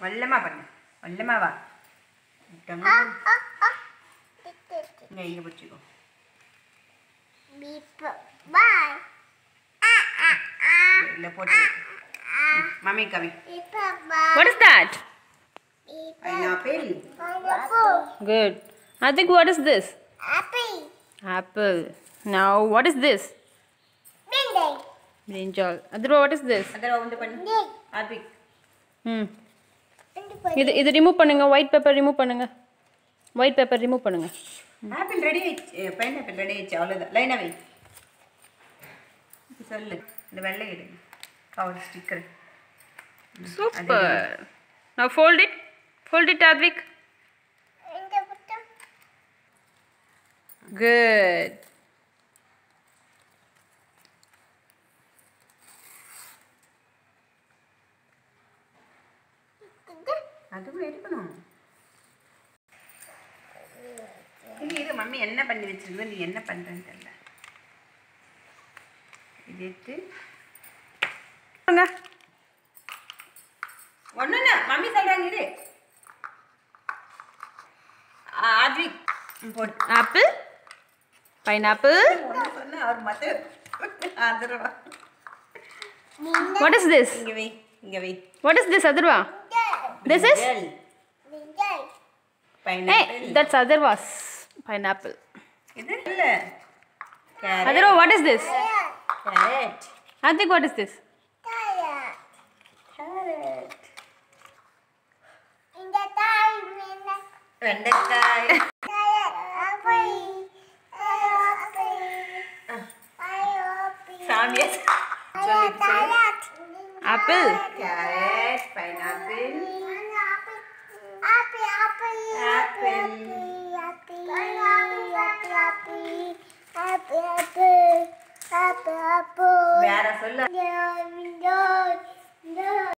வல்லமா பண்ணு வல்லமா வா டங்கு. இங்க இங்க பிடிச்சிக்கோ Bye. இல்ல போட்டு வை. ம், mummy Kavi Bye. What is that? Pineapple Pineapple. Good. I think what is this? Apple. Apple. Now, what is this? Bindi. Brinjal. Adhru, what is this? அதில் வந்து பண்ணு Bindi. ஆர்பிக் Hmm. Bindi. இது இது ரிமூவ் பண்ணுங்க ஒயிட் பேப்பர் ரிமூவ் பண்ணுங்க white paper remove பண்ணுங்க apple ready ஆயிடுச்சு pineapple ready ஆயிடுச்சு அவ்வளோதான் லைனாக வை இப்ப சொல்லு இந்த வெள்ளை எடுங்க cover sticker super now fold it fold it advik இந்த புத்தம். good இது. அதுவும் எடுக்கணும் இது இது மம்மி என்ன பண்ணி வச்சிருக்கு நீ என்ன பண்ணுறேன்னு தெரியல இது எடுத்து பண்ணுங்க ஒன்று மம்மி சொல்கிறாங்க இது ஆத்விக் ம், போடு ஆப்பிள் பைனாப்பிள் ஒன்று சொன்னால் அவர் மற்ற ஆதரவா நீங்க what is this இங்கே வை இங்கே வை what is this adhurva this is Brinjal, நீங்க hey pineapple. that's adhurva's pineapple இது இல்லை carrot adhurva what is this carrot advik what is this தாயா கேரட் இந்த தாய் மீன வெண்டைக்காய் தாயா ஆப்பிள் ஆப்பிள் ஆப்பிள் சாமியா சொல்லி சொல்லு apple carrot pineapple apple apple apple apple apple apple apple apple apple apple வேற சொல்ல No, no, no.